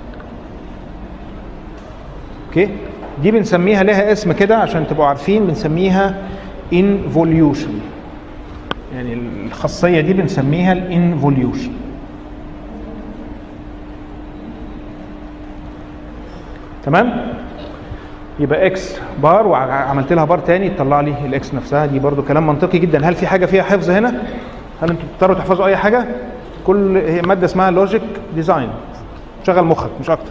اوكي دي بنسميها لها اسم كده عشان تبقوا عارفين بنسميها involution يعني الخاصية دي بنسميها الانفوليوشن تمام يبقى اكس بار وعملت لها بار تاني تطلع لي الاكس نفسها دي برضو كلام منطقي جدا هل في حاجه فيها حفظ هنا هل انتوا بتضطروا تحفظوا اي حاجه كل هي ماده اسمها لوجيك ديزاين شغل مخك مش اكتر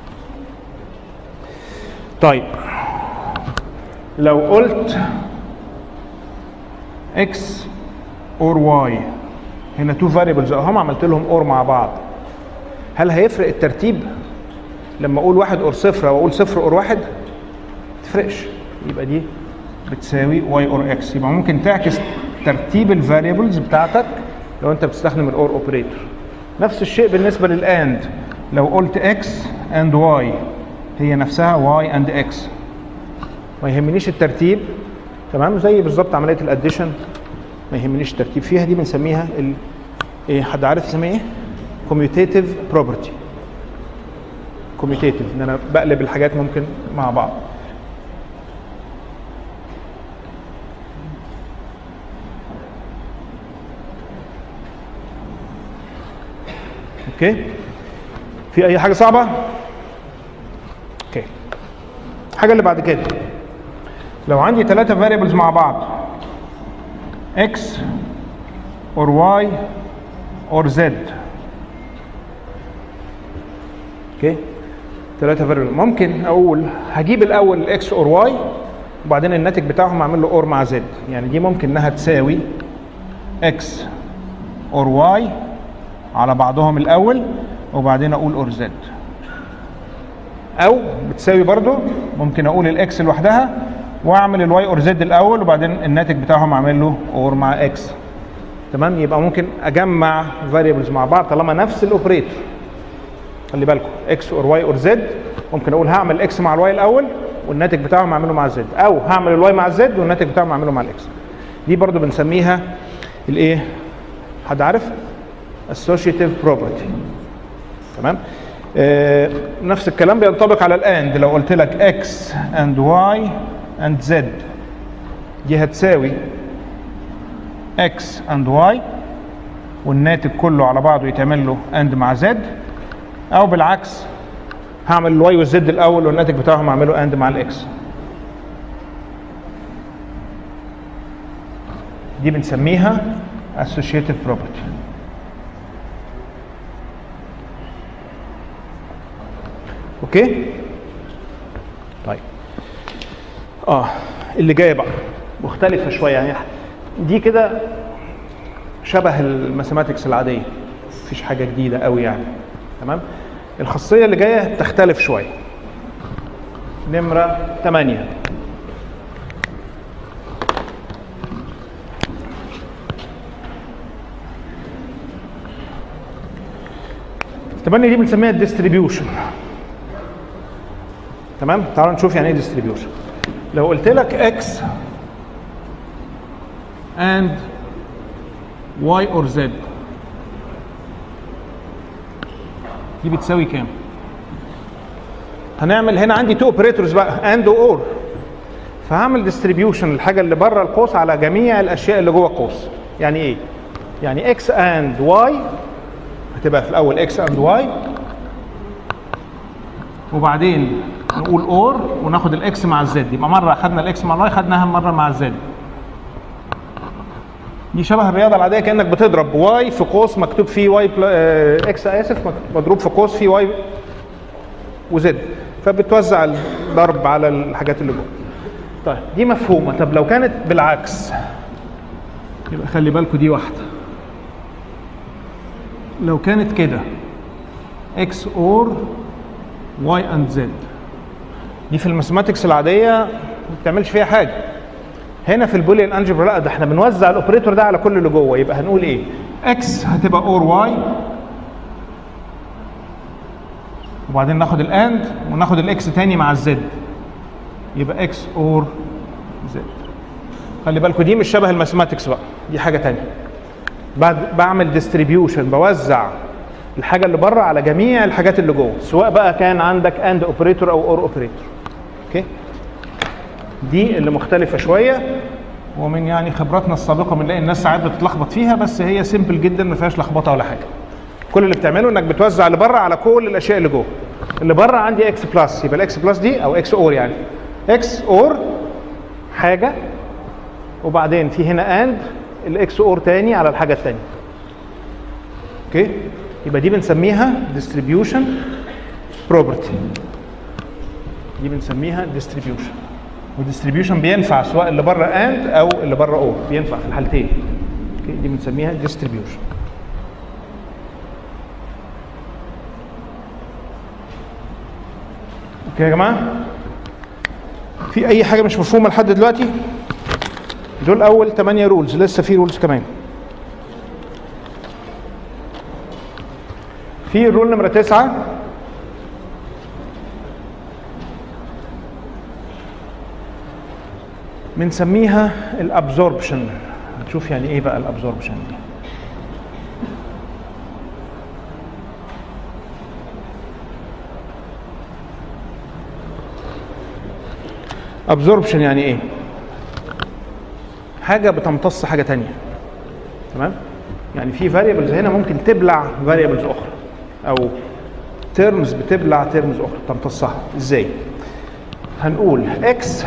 طيب لو قلت اكس اور واي هنا تو فاريبلز اهم عملت لهم اور مع بعض هل هيفرق الترتيب لما اقول واحد اور صفر او اقول صفر اور واحد تفرقش يبقى دي بتساوي واي اور اكس يبقى ممكن تعكس ترتيب الفاريبلز بتاعتك لو انت بتستخدم الاور اوبريتور نفس الشيء بالنسبه للاند لو قلت اكس اند واي هي نفسها واي اند اكس ما يهمنيش الترتيب تمام زي بالظبط عمليه الاديشن ما يهمنيش الترتيب فيها دي بنسميها ال... ايه حد عارف يسميها ايه؟ كوميوتيتيف بروبرتي كوميوتيتيف ان انا بقلب الحاجات ممكن مع بعض اوكي في اي حاجه صعبه اوكي الحاجه اللي بعد كده لو عندي ثلاثه فاريبلز مع بعض x or y or z اوكي ثلاثه فاريبل ممكن اقول هجيب الاول x or y وبعدين الناتج بتاعهم اعمل له اور مع z يعني دي ممكن انها تساوي x or y على بعضهم الاول وبعدين اقول اور زد او بتساوي برضو ممكن اقول الاكس لوحدها واعمل الواي اور زد الاول وبعدين الناتج بتاعهم اعمل له اور مع اكس تمام يبقى ممكن اجمع فاريبلز مع بعض طالما نفس الاوبريتور خلي بالكم اكس اور واي اور زد ممكن اقول هعمل اكس مع الواي الاول والناتج بتاعهم اعمله مع الزد او هعمل الواي مع الزد والناتج بتاعهم اعمله مع الاكس دي برضو بنسميها الايه حد عارف associative property تمام آه نفس الكلام بينطبق على الاند لو قلت لك x and y and z دي هتساوي x and y والناتج كله على بعضه يتعمل له and مع z او بالعكس هعمل الواي والزد الاول والناتج بتاعهم اعمله and مع الاكس دي بنسميها associative property اوكي طيب اه اللي جايه بقى مختلفه شويه يعني دي كده شبه الماثيماتكس العاديه مفيش حاجه جديده قوي يعني تمام الخاصيه اللي جايه تختلف شويه نمره 8 الثمانية دي بنسميها الديستريبيوشن تمام تعالوا نشوف يعني ايه ديستريبيوشن لو قلت لك اكس and y or z دي بتساوي كام هنعمل هنا عندي تو اوبريتورز بقى and اور فهعمل ديستريبيوشن الحاجه اللي بره القوس على جميع الاشياء اللي جوه القوس يعني ايه يعني x and y هتبقى في الاول x and y وبعدين نقول اور وناخد الاكس مع الزد يبقى مره خدنا الاكس مع الواي خدناها مره مع الزد دي شبه الرياضه العاديه كانك بتضرب واي في قوس مكتوب فيه واي بل... آه اكس اسف مضروب في قوس فيه واي وزد فبتوزع الضرب على الحاجات اللي جوه طيب دي مفهومه طب لو كانت بالعكس يبقى خلي بالكم دي واحده لو كانت كده اكس اور واي اند زد دي في الماثيماتكس العاديه ما بتعملش فيها حاجه هنا في البوليان الجبر لا ده احنا بنوزع الاوبريتور ده على كل اللي جوه يبقى هنقول ايه اكس هتبقى اور واي وبعدين ناخد الاند وناخد الاكس تاني مع الزد يبقى اكس اور زد خلي بالكم دي مش شبه الماثيماتكس بقى دي حاجه تانية بعد بعمل ديستريبيوشن بوزع الحاجه اللي بره على جميع الحاجات اللي جوه سواء بقى كان عندك اند اوبريتور او اور اوبريتور اوكي دي اللي مختلفه شويه ومن يعني خبراتنا السابقه بنلاقي الناس ساعات بتتلخبط فيها بس هي سيمبل جدا ما فيهاش لخبطه ولا حاجه كل اللي بتعمله انك بتوزع اللي بره على كل الاشياء اللي جوه اللي بره عندي اكس بلس يبقى الاكس بلس دي او اكس اور يعني اكس اور حاجه وبعدين في هنا اند الاكس اور تاني على الحاجه الثانيه اوكي يبقى دي بنسميها distribution property دي بنسميها distribution والديستريبيوشن بينفع سواء اللي بره اند او اللي بره اور بينفع في الحالتين اوكي دي بنسميها ديستريبيوشن اوكي يا جماعه في اي حاجه مش مفهومه لحد دلوقتي دول اول 8 رولز لسه في رولز كمان في رول نمرة تسعة بنسميها الابزوربشن هنشوف يعني ايه بقى الابزوربشن دي ابزوربشن يعني ايه حاجه بتمتص حاجه تانية تمام يعني في فاريبلز هنا ممكن تبلع فاريبلز اخرى او تيرمز بتبلع تيرمز اخرى تمتصها ازاي هنقول x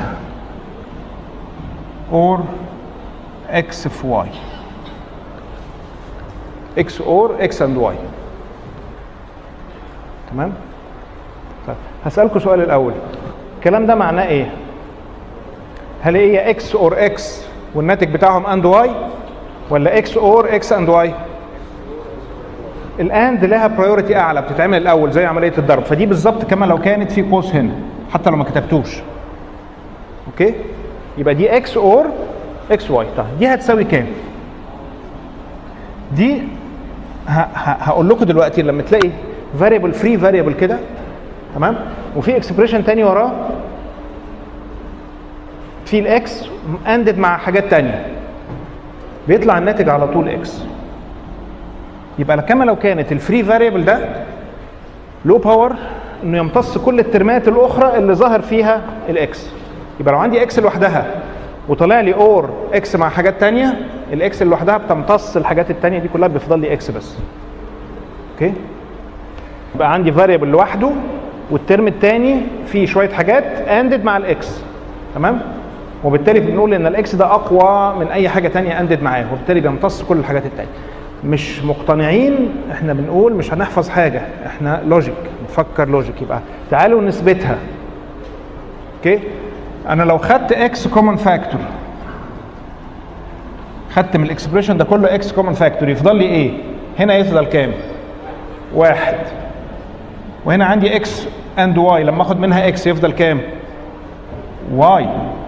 or x في y x or x and y تمام طيب هسألكم سؤال الأول الكلام ده معناه إيه؟ هل هي x or x والناتج بتاعهم and y ولا x or x and y؟ الاند لها برايورتي اعلى بتتعمل الاول زي عمليه الضرب فدي بالظبط كما لو كانت في قوس هنا حتى لو ما كتبتوش اوكي يبقى دي اكس اور اكس واي طيب دي هتساوي كام دي هقول لكم دلوقتي لما تلاقي فاريبل فري فاريبل كده تمام وفي اكسبريشن تاني وراه في الاكس اندد مع حاجات تانية بيطلع الناتج على طول اكس يبقى كما لو كانت الفري فاريبل ده لو باور انه يمتص كل الترمات الاخرى اللي ظهر فيها الاكس يبقى لو عندي اكس لوحدها وطلع لي اور اكس مع حاجات تانية الاكس اللي لوحدها بتمتص الحاجات التانية دي كلها بيفضل لي اكس بس اوكي يبقى عندي فاريبل لوحده والترم الثاني فيه شويه حاجات اندد مع الاكس تمام وبالتالي بنقول ان الاكس ده اقوى من اي حاجه تانية اندد معاه وبالتالي بيمتص كل الحاجات التانية مش مقتنعين احنا بنقول مش هنحفظ حاجه احنا لوجيك نفكر لوجيك يبقى تعالوا نثبتها اوكي انا لو خدت اكس كومن فاكتور خدت من الاكسبريشن ده كله اكس كومن فاكتور يفضل لي ايه هنا يفضل كام واحد وهنا عندي اكس اند واي لما اخد منها اكس يفضل كام واي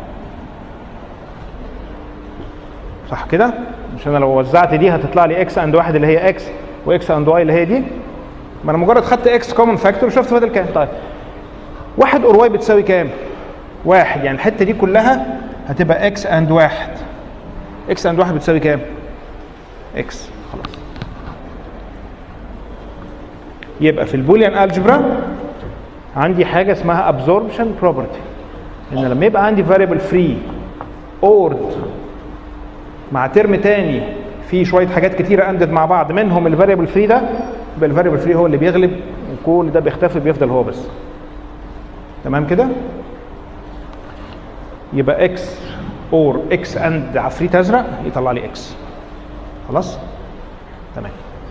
صح كده مش انا لو وزعت دي هتطلع لي اكس اند واحد اللي هي اكس واكس اند واي اللي هي دي ما انا مجرد خدت اكس كومن فاكتور وشفت فاضل كام طيب واحد اور واي بتساوي كام واحد يعني الحته دي كلها هتبقى اكس اند واحد اكس اند واحد بتساوي كام اكس خلاص يبقى في البوليان الجبرا عندي حاجه اسمها absorption property ان لما يبقى عندي variable free ordered مع ترم تاني فيه شويه حاجات كتيره اندد مع بعض منهم الفاريبل فري ده يبقى الفاريبل فري هو اللي بيغلب وكل ده بيختفي بيفضل هو بس تمام كده يبقى اكس اور اكس اند عفريت ازرق يطلع لي اكس خلاص تمام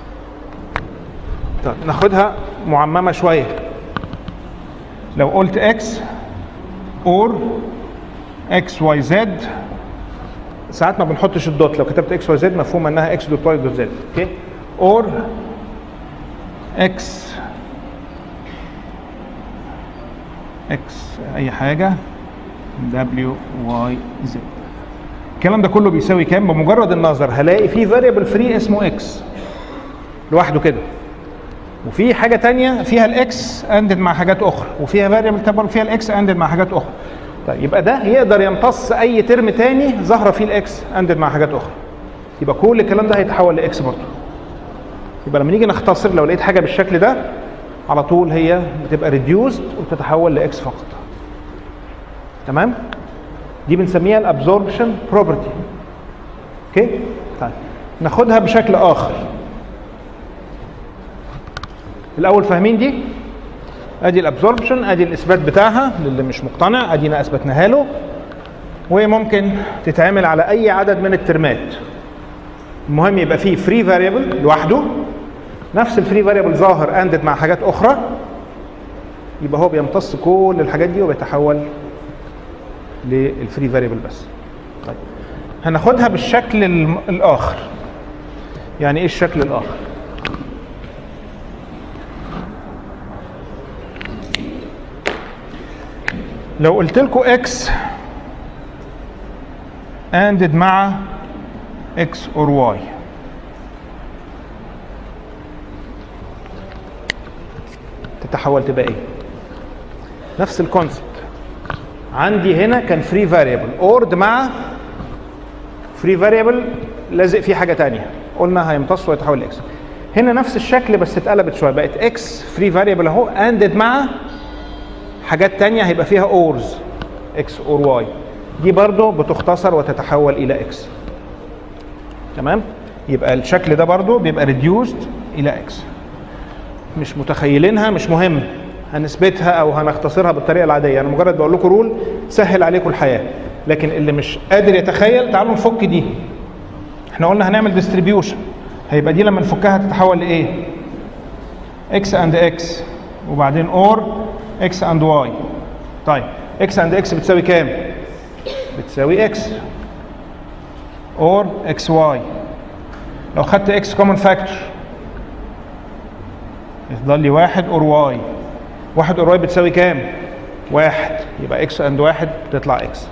طب ناخدها معممه شويه لو قلت اكس اور اكس واي زد ساعات ما بنحطش الدوت لو كتبت اكس واي زد مفهوم انها اكس دوت واي دوت زد اوكي اور اكس اكس اي حاجه دبليو واي زد الكلام ده كله بيساوي كام بمجرد النظر هلاقي في فاريبل فري اسمه اكس لوحده كده وفي حاجه تانية فيها الاكس اندد مع حاجات اخرى وفيها فاريبل تبر فيها الاكس اندد مع حاجات اخرى طيب يبقى ده يقدر يمتص اي ترم تاني ظاهره فيه الاكس اندد مع حاجات اخرى يبقى كل الكلام ده هيتحول لاكس برضه يبقى لما نيجي نختصر لو لقيت حاجه بالشكل ده على طول هي بتبقى ريديوزد وتتحول لاكس فقط تمام دي بنسميها الابزوربشن بروبرتي اوكي طيب ناخدها بشكل اخر الاول فاهمين دي ادي الابزوربشن ادي الاثبات بتاعها للي مش مقتنع ادينا اثبتناها له وممكن تتعمل على اي عدد من الترمات المهم يبقى فيه فري فاريبل لوحده نفس الفري فاريبل ظاهر اندد مع حاجات اخرى يبقى هو بيمتص كل الحاجات دي وبيتحول للفري فاريبل بس طيب هناخدها بالشكل الاخر يعني ايه الشكل الاخر لو قلت لكم اكس اندد مع اكس اور واي تتحول تبقى ايه نفس الكونسبت عندي هنا كان فري فاريبل اورد مع فري فاريبل لازق فيه حاجه تانية قلنا هيمتص ويتحول لاكس هنا نفس الشكل بس اتقلبت شويه بقت اكس فري فاريبل اهو اندد مع حاجات تانية هيبقى فيها اورز اكس اور واي دي برضو بتختصر وتتحول الى اكس تمام يبقى الشكل ده برضو بيبقى ريديوست الى اكس مش متخيلينها مش مهم هنثبتها او هنختصرها بالطريقه العاديه انا مجرد بقول لكم رول تسهل عليكم الحياه لكن اللي مش قادر يتخيل تعالوا نفك دي احنا قلنا هنعمل ديستريبيوشن هيبقى دي لما نفكها تتحول لايه اكس اند اكس وبعدين اور اكس اند واي طيب اكس اند اكس بتساوي كام بتساوي اكس اور اكس واي لو خدت اكس كومن فاكتور يفضل لي واحد اور واي واحد اور واي بتساوي كام واحد يبقى اكس اند واحد تطلع اكس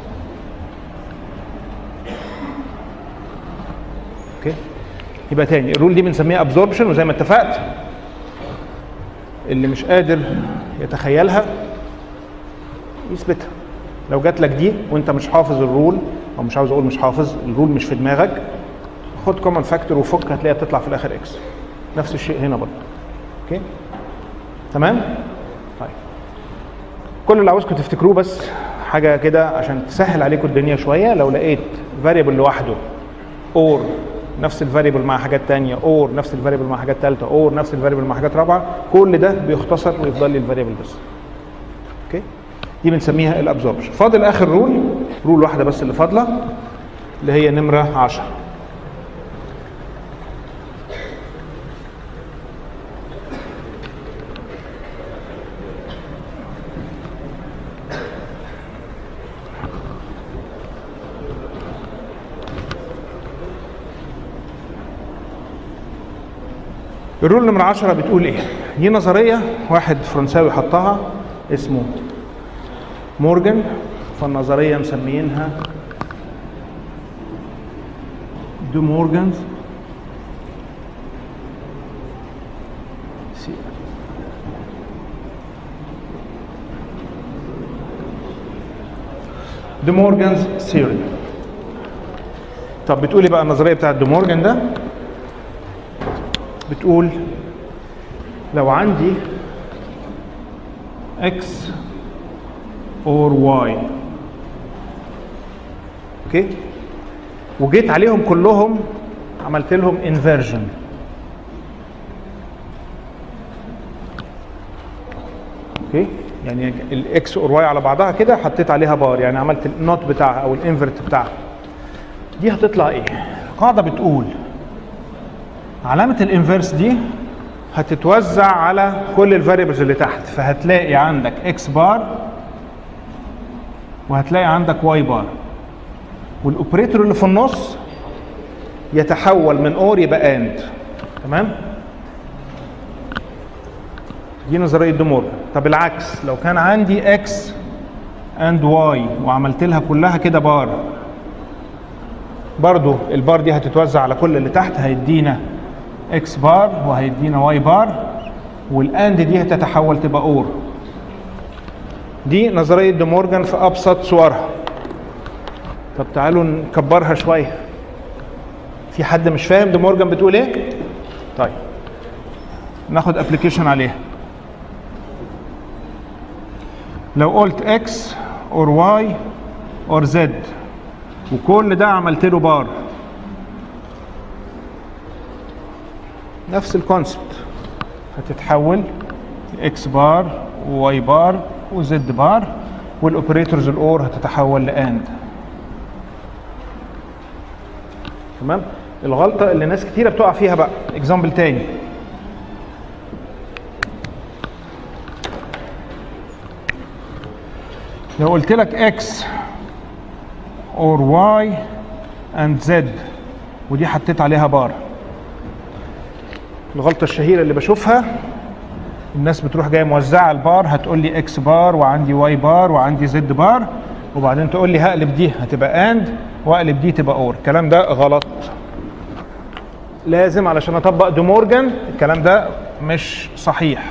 اوكي يبقى تاني الرول دي بنسميها ابزوربشن وزي ما اتفقت اللي مش قادر يتخيلها يثبتها لو جات لك دي وانت مش حافظ الرول او مش عاوز اقول مش حافظ الرول مش في دماغك خد كومن فاكتور وفك هتلاقيها بتطلع في الاخر اكس نفس الشيء هنا برضه اوكي تمام طيب كل اللي عاوزكم تفتكروه بس حاجه كده عشان تسهل عليكم الدنيا شويه لو لقيت فاريبل لوحده اور نفس الفاريبل مع حاجات تانية اور نفس الفاريبل مع حاجات ثالثه اور نفس الفاريبل مع حاجات رابعه كل ده بيختصر ويفضل لي الفاريبل بس اوكي دي بنسميها الابزوربشن فاضل اخر رول رول واحده بس اللي فاضله اللي هي نمره 10 الرول نمرة 10 بتقول ايه؟ دي نظرية واحد فرنساوي حطها اسمه مورجان فالنظرية مسميينها دو مورجانز دو مورجانز ثيوري طب بتقول ايه بقى النظرية بتاعت دو مورجان ده؟ بتقول لو عندي x or y اوكي وجيت عليهم كلهم عملت لهم inversion اوكي يعني الاكس اور واي على بعضها كده حطيت عليها بار يعني عملت النوت بتاعها او الانفرت بتاعها دي هتطلع ايه القاعده بتقول علامة الانفرس دي هتتوزع على كل الفاريبلز اللي تحت فهتلاقي عندك اكس بار وهتلاقي عندك واي بار والاوبريتور اللي في النص يتحول من اور يبقى اند تمام دي نظريه دمور طب العكس لو كان عندي اكس اند واي وعملت لها كلها كده بار برضو البار دي هتتوزع على كل اللي تحت هيدينا اكس بار وهيدينا واي بار والاند دي هتتحول تبقى اور دي نظريه دي مورجان في ابسط صورها طب تعالوا نكبرها شويه في حد مش فاهم دي مورجان بتقول ايه طيب ناخد ابلكيشن عليها لو قلت اكس اور واي اور زد وكل ده عملت له بار نفس الكونسبت هتتحول اكس بار وواي بار وزد بار والاوبريتورز الاور هتتحول لاند تمام الغلطه اللي ناس كتيره بتقع فيها بقى اكزامبل تاني لو قلت لك اكس اور واي اند زد ودي حطيت عليها بار الغلطه الشهيره اللي بشوفها الناس بتروح جايه موزعه البار هتقول لي اكس بار وعندي واي بار وعندي زد بار وبعدين تقول لي هقلب دي هتبقى اند واقلب دي تبقى اور الكلام ده غلط لازم علشان اطبق دي مورجان الكلام ده مش صحيح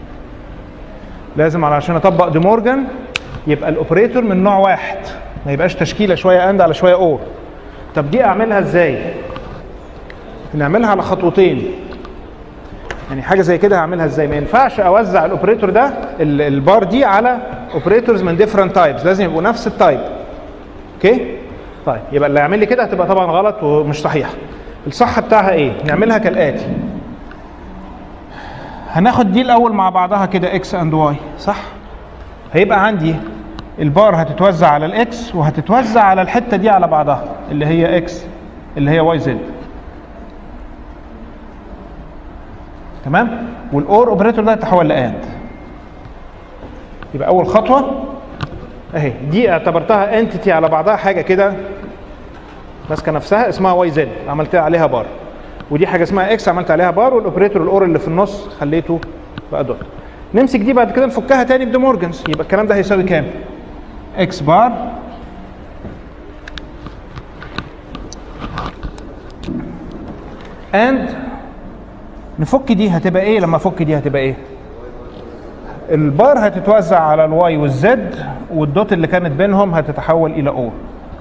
لازم علشان اطبق دي مورجان يبقى الاوبريتور من نوع واحد ما يبقاش تشكيله شويه اند على شويه اور طب دي اعملها ازاي نعملها على خطوتين يعني حاجه زي كده هعملها ازاي ما ينفعش اوزع الاوبريتور ده ال- البار دي على اوبريتورز من ديفرنت تايبس لازم يبقوا نفس التايب اوكي طيب يبقى اللي يعمل لي كده هتبقى طبعا غلط ومش صحيح الصح بتاعها ايه نعملها كالاتي هناخد دي الاول مع بعضها كده اكس اند واي صح هيبقى عندي البار هتتوزع على الاكس وهتتوزع على الحته دي على بعضها اللي هي اكس اللي هي واي زد تمام والاور اوبريتور ده هيتحول لاند يبقى اول خطوه اهي دي اعتبرتها انتيتي على بعضها حاجه كده ماسكه نفسها اسمها واي زد عملت عليها بار ودي حاجه اسمها اكس عملت عليها بار والاوبريتور الاور اللي في النص خليته بقى دوت نمسك دي بعد كده نفكها تاني بدي مورجنز يبقى الكلام ده هيساوي كام اكس بار اند نفك دي هتبقى ايه لما افك دي هتبقى ايه البار هتتوزع على الواي والزد والدوت اللي كانت بينهم هتتحول الى او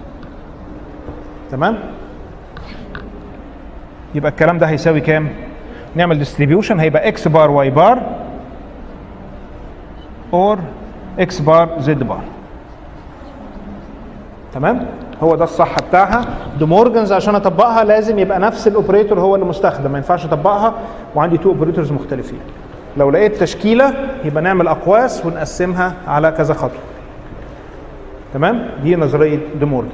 تمام يبقى الكلام ده هيساوي كام نعمل ديستريبيوشن هيبقى اكس بار واي بار اور اكس بار زد بار تمام هو ده الصح بتاعها دي مورجنز عشان اطبقها لازم يبقى نفس الاوبريتور هو اللي مستخدم ما ينفعش اطبقها وعندي تو اوبريتورز مختلفين لو لقيت تشكيله يبقى نعمل اقواس ونقسمها على كذا خطوه تمام دي نظريه دي مورجن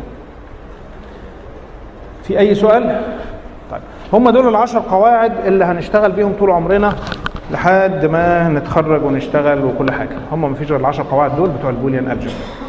في اي سؤال طيب هم دول العشر قواعد اللي هنشتغل بيهم طول عمرنا لحد ما نتخرج ونشتغل وكل حاجه هم مفيش غير العشر قواعد دول بتوع البوليان الجبر